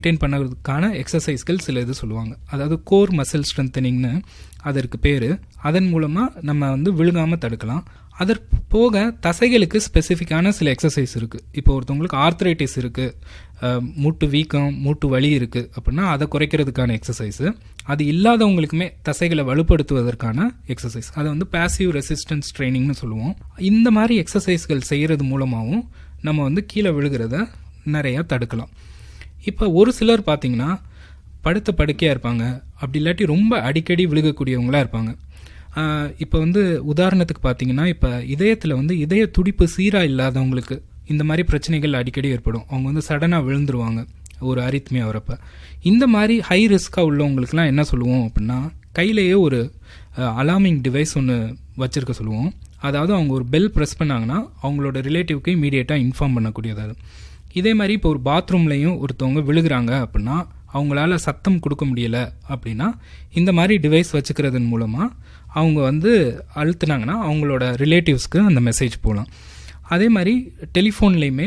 maintain பண்ணுறதுக்கான எக்ஸசைஸ்கள் சில இது சொல்லுவாங்க அதாவது கோர் மசில் ஸ்ட்ரென்தனிங்னு அதற்கு பேர் அதன் மூலமாக நம்ம வந்து விழுகாமல் தடுக்கலாம் அதற்கு போக தசைகளுக்கு ஸ்பெசிஃபிக்கான சில எக்ஸசைஸ் இருக்குது இப்போ ஒருத்தவங்களுக்கு ஆர்த்ரைட்டிஸ் இருக்குது மூட்டு வீக்கம் மூட்டு வலி இருக்குது அப்படின்னா அதை குறைக்கிறதுக்கான எக்ஸசைஸு அது இல்லாதவங்களுக்குமே தசைகளை வலுப்படுத்துவதற்கான எக்ஸசைஸ் அதை வந்து பேசிவ் ரெசிஸ்டன்ஸ் ட்ரைனிங்னு சொல்லுவோம் இந்த மாதிரி எக்ஸசைஸ்கள் செய்கிறது மூலமாகவும் நம்ம வந்து கீழே விழுகிறத நிறையா தடுக்கலாம் இப்போ ஒரு சிலர் பார்த்தீங்கன்னா படுத்த படுக்கையாக இருப்பாங்க அப்படி இல்லாட்டி ரொம்ப அடிக்கடி விழுகக்கூடியவங்களாக இருப்பாங்க இப்போ வந்து உதாரணத்துக்கு பார்த்தீங்கன்னா இப்போ இதயத்தில் வந்து இதய துடிப்பு சீராக இல்லாதவங்களுக்கு இந்த மாதிரி பிரச்சனைகள் அடிக்கடி ஏற்படும் அவங்க வந்து சடனாக விழுந்துருவாங்க ஒரு அரித்மியா வரப்ப இந்த மாதிரி ஹை ரிஸ்க்காக உள்ளவங்களுக்குலாம் என்ன சொல்லுவோம் அப்படின்னா கையிலேயே ஒரு அலார்மிங் டிவைஸ் ஒன்று வச்சுருக்க சொல்லுவோம் அதாவது அவங்க ஒரு பெல் ப்ரெஸ் பண்ணாங்கன்னா அவங்களோட ரிலேட்டிவ்க்கு இமீடியட்டாக இன்ஃபார்ம் பண்ணக்கூடியது அது இதே மாதிரி இப்போ ஒரு பாத்ரூம்லையும் ஒருத்தவங்க விழுகிறாங்க அப்படின்னா அவங்களால சத்தம் கொடுக்க முடியல அப்படின்னா இந்த மாதிரி டிவைஸ் வச்சுக்கிறதன் மூலமாக அவங்க வந்து அழுத்துனாங்கன்னா அவங்களோட ரிலேட்டிவ்ஸ்க்கு அந்த மெசேஜ் போகலாம் அதே மாதிரி டெலிஃபோன்லேயுமே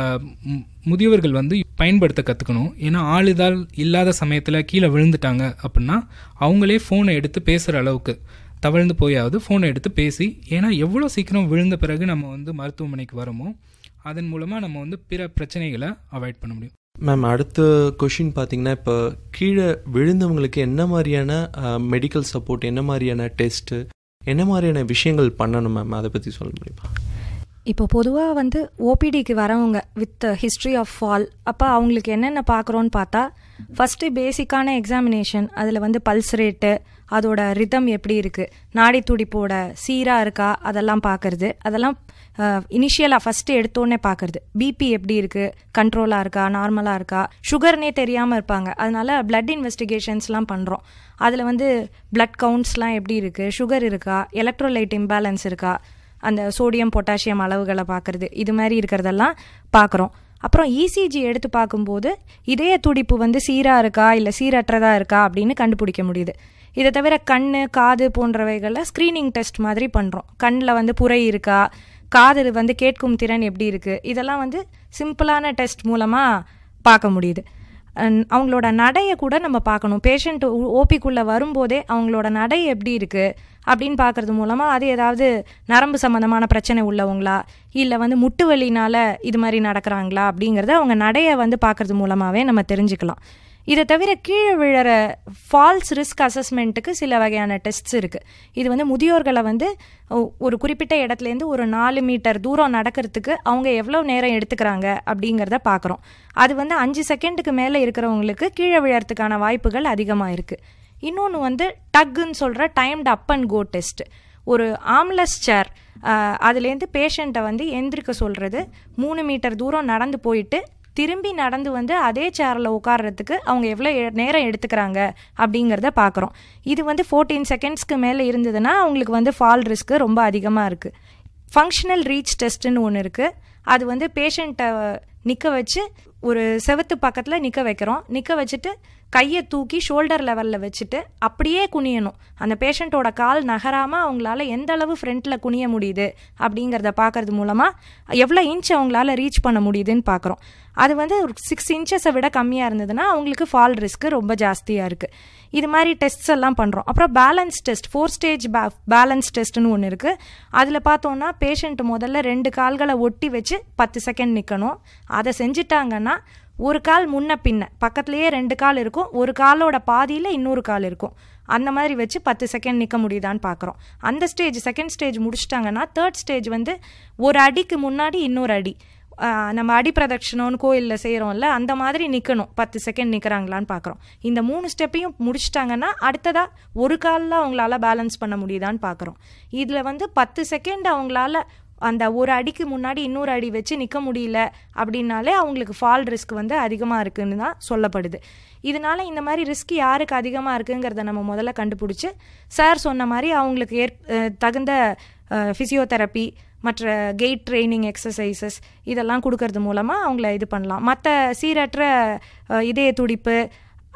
முதியவர்கள் வந்து பயன்படுத்த கற்றுக்கணும் ஏன்னா ஆளுதால் இல்லாத சமயத்தில் கீழே விழுந்துட்டாங்க அப்படின்னா அவங்களே ஃபோனை எடுத்து பேசுகிற அளவுக்கு தவழ்ந்து போயாவது ஃபோனை எடுத்து பேசி ஏன்னா எவ்வளோ சீக்கிரம் விழுந்த பிறகு நம்ம வந்து மருத்துவமனைக்கு வரோமோ அதன் மூலமாக நம்ம வந்து பிற பிரச்சனைகளை அவாய்ட் பண்ண முடியும் மேம் அடுத்த கொஷின் பார்த்தீங்கன்னா இப்போ கீழே விழுந்தவங்களுக்கு என்ன மாதிரியான மெடிக்கல் சப்போர்ட் என்ன மாதிரியான டெஸ்ட்டு என்ன மாதிரியான விஷயங்கள் பண்ணணும் மேம் அதை பற்றி சொல்ல முடியுமா இப்போ பொதுவாக வந்து ஓபிடிக்கு வரவங்க வித் ஹிஸ்ட்ரி ஆஃப் ஃபால் அப்போ அவங்களுக்கு என்னென்ன பார்க்குறோன்னு பார்த்தா ஃபஸ்ட்டு பேசிக்கான எக்ஸாமினேஷன் அதில் வந்து பல்ஸ் ரேட்டு அதோட ரிதம் எப்படி இருக்குது நாடி துடிப்போட சீராக இருக்கா அதெல்லாம் பார்க்கறது அதெல்லாம் இனிஷியலாக ஃபஸ்ட்டு எடுத்தோடனே பார்க்குறது பிபி எப்படி இருக்குது கண்ட்ரோலாக இருக்கா நார்மலாக இருக்கா சுகர்னே தெரியாமல் இருப்பாங்க அதனால பிளட் இன்வெஸ்டிகேஷன்ஸ்லாம் பண்ணுறோம் அதில் வந்து பிளட் கவுண்ட்ஸ்லாம் எப்படி இருக்குது சுகர் இருக்கா எலக்ட்ரோலைட் இம்பேலன்ஸ் இருக்கா அந்த சோடியம் பொட்டாசியம் அளவுகளை பார்க்குறது இது மாதிரி இருக்கிறதெல்லாம் பார்க்குறோம் அப்புறம் இசிஜி எடுத்து பார்க்கும்போது இதய துடிப்பு வந்து சீராக இருக்கா இல்லை சீரற்றதாக இருக்கா அப்படின்னு கண்டுபிடிக்க முடியுது இதை தவிர கண் காது போன்றவைகளில் ஸ்க்ரீனிங் டெஸ்ட் மாதிரி பண்ணுறோம் கண்ணில் வந்து புரை இருக்கா காது வந்து கேட்கும் திறன் எப்படி இருக்குது இதெல்லாம் வந்து சிம்பிளான டெஸ்ட் மூலமாக பார்க்க முடியுது அவங்களோட நடையை கூட நம்ம பார்க்கணும் பேஷண்ட் ஓபிக்குள்ளே வரும்போதே அவங்களோட நடை எப்படி இருக்குது அப்படின்னு பார்க்கறது மூலமாக அது ஏதாவது நரம்பு சம்மந்தமான பிரச்சனை உள்ளவங்களா இல்லை வந்து முட்டு வலினால இது மாதிரி நடக்கிறாங்களா அப்படிங்கிறத அவங்க நடையை வந்து பார்க்கறது மூலமாகவே நம்ம தெரிஞ்சுக்கலாம் இதை தவிர கீழே விழற ஃபால்ஸ் ரிஸ்க் அசஸ்மெண்ட்டுக்கு சில வகையான டெஸ்ட்ஸ் இருக்குது இது வந்து முதியோர்களை வந்து ஒரு குறிப்பிட்ட இடத்துலேருந்து ஒரு நாலு மீட்டர் தூரம் நடக்கிறதுக்கு அவங்க எவ்வளோ நேரம் எடுத்துக்கிறாங்க அப்படிங்கிறத பார்க்குறோம் அது வந்து அஞ்சு செகண்டுக்கு மேலே இருக்கிறவங்களுக்கு கீழே விழறதுக்கான வாய்ப்புகள் அதிகமாக இருக்குது இன்னொன்று வந்து டக்குன்னு சொல்கிற timed up and go test ஒரு ஆம்லஸ் சேர் அதுலேருந்து பேஷண்ட்டை வந்து எந்திரிக்க சொல்கிறது மூணு மீட்டர் தூரம் நடந்து போயிட்டு திரும்பி நடந்து வந்து அதே சேரில் உட்கார்றதுக்கு அவங்க எவ்வளோ நேரம் எடுத்துக்கிறாங்க அப்படிங்கிறத பார்க்குறோம் இது வந்து ஃபோர்டீன் செகண்ட்ஸ்க்கு மேலே இருந்ததுன்னா அவங்களுக்கு வந்து ஃபால் ரிஸ்க்கு ரொம்ப அதிகமாக இருக்குது ஃபங்க்ஷனல் ரீச் டெஸ்ட்டுன்னு ஒன்று இருக்குது அது வந்து பேஷண்ட்டை நிற்க வச்சு ஒரு செவத்து பக்கத்தில் நிற்க வைக்கிறோம் நிற்க வச்சுட்டு கையை தூக்கி ஷோல்டர் லெவலில் வச்சுட்டு அப்படியே குனியணும் அந்த பேஷண்ட்டோட கால் நகராமல் அவங்களால எந்த அளவு ஃப்ரண்ட்டில் குனிய முடியுது அப்படிங்கிறத பார்க்கறது மூலமாக எவ்வளோ இன்ச் அவங்களால ரீச் பண்ண முடியுதுன்னு பார்க்குறோம் அது வந்து ஒரு சிக்ஸ் இன்ச்சஸை விட கம்மியாக இருந்ததுன்னா அவங்களுக்கு ஃபால் ரிஸ்க்கு ரொம்ப ஜாஸ்தியாக இருக்குது இது மாதிரி டெஸ்ட்ஸ் எல்லாம் பண்ணுறோம் அப்புறம் பேலன்ஸ் டெஸ்ட் ஃபோர் ஸ்டேஜ் பே பேலன்ஸ் டெஸ்ட்னு ஒன்று இருக்குது அதில் பார்த்தோன்னா பேஷண்ட் முதல்ல ரெண்டு கால்களை ஒட்டி வச்சு பத்து செகண்ட் நிற்கணும் அதை செஞ்சுட்டாங்கன்னா ஒரு கால் முன்ன பின்ன பக்கத்துலேயே ரெண்டு கால் இருக்கும் ஒரு காலோட பாதியில் இன்னொரு கால் இருக்கும் அந்த மாதிரி வச்சு பத்து செகண்ட் நிற்க முடியுதான்னு பார்க்குறோம் அந்த ஸ்டேஜ் செகண்ட் ஸ்டேஜ் முடிச்சிட்டாங்கன்னா தேர்ட் ஸ்டேஜ் வந்து ஒரு அடிக்கு முன்னாடி இன்னொரு அடி நம்ம அடி பிரதட்சணம்னு கோயிலில் செய்கிறோம்ல அந்த மாதிரி நிற்கணும் பத்து செகண்ட் நிற்கிறாங்களான்னு பார்க்குறோம் இந்த மூணு ஸ்டெப்பையும் முடிச்சிட்டாங்கன்னா அடுத்ததாக ஒரு காலில் அவங்களால பேலன்ஸ் பண்ண முடியுதான்னு பார்க்குறோம் இதில் வந்து பத்து செகண்ட் அவங்களால அந்த ஒரு அடிக்கு முன்னாடி இன்னொரு அடி வச்சு நிற்க முடியல அப்படின்னாலே அவங்களுக்கு ஃபால் ரிஸ்க் வந்து அதிகமாக இருக்குன்னு தான் சொல்லப்படுது இதனால இந்த மாதிரி ரிஸ்க் யாருக்கு அதிகமாக இருக்குங்கிறத நம்ம முதல்ல கண்டுபிடிச்சி சார் சொன்ன மாதிரி அவங்களுக்கு ஏற் தகுந்த ஃபிசியோதெரப்பி மற்ற கெயிட் ட்ரைனிங் எக்ஸசைசஸ் இதெல்லாம் கொடுக்கறது மூலமாக அவங்கள இது பண்ணலாம் மற்ற சீரற்ற இதய துடிப்பு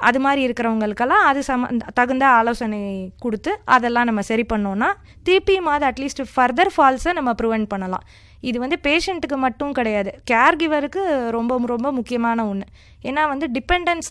அது மாதிரி இருக்கிறவங்களுக்கெல்லாம் அது சம தகுந்த ஆலோசனை கொடுத்து அதெல்லாம் நம்ம சரி பண்ணோம்னா திருப்பியும் அது அட்லீஸ்ட் ஃபர்தர் ஃபால்ஸை நம்ம ப்ரிவெண்ட் பண்ணலாம் இது வந்து பேஷண்ட்டுக்கு மட்டும் கிடையாது கேர் கிவருக்கு ரொம்ப ரொம்ப முக்கியமான ஒன்று ஏன்னா வந்து டிபெண்டன்ஸ்